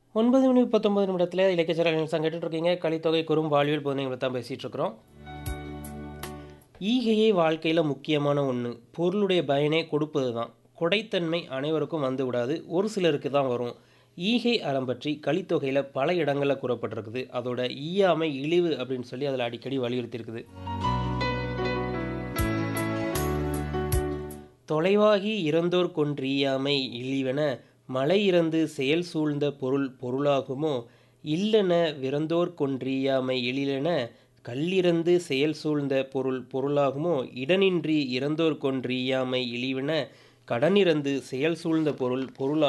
9 மணி 19 நிமிடத்துல இலக்கிய channel song கேட்டுட்டு இருக்கீங்க. கலித்தொகை குறும் வாழ்வியல் போதனைகள தான் பேசிட்டு இருக்கிறோம். ஈகையே வாழ்க்கையில முக்கியமான ஒண்ணு. பொருளுடைய பயனே கொடுப்பது தான். கொடைத்தன்மை அனைவருக்கும் வந்து விடாது. ஒரு சிலருக்கு தான் வரும். ஈகை அறம் பற்றி கலித்தொகையில பல இடங்கள்ல கூறப்பட்டிருக்குது. அதோட ஈயாமை, இழிவு அப்படின்னு சொல்லி அதுல அடிக்கடி வலியுறுத்தியிருக்குது. தொலைவாகி இறந்தோர்க்கொன் றீயாமை இழிவென மலையிறந்து செயல் சூழ்ந்த பொருள் பொருளாகுமோ இல்லென விறந்தோர்க்கொன் றீயாமை எழிலென கல்லிறந்து செயல் சூழ்ந்த பொருள் பொருளாகுமோ இடனின்றி இறந்தோர்க்கொன் றீயாமை இழிவென கடனிறந்து செயல் சூழ்ந்த பொருள் பொருளா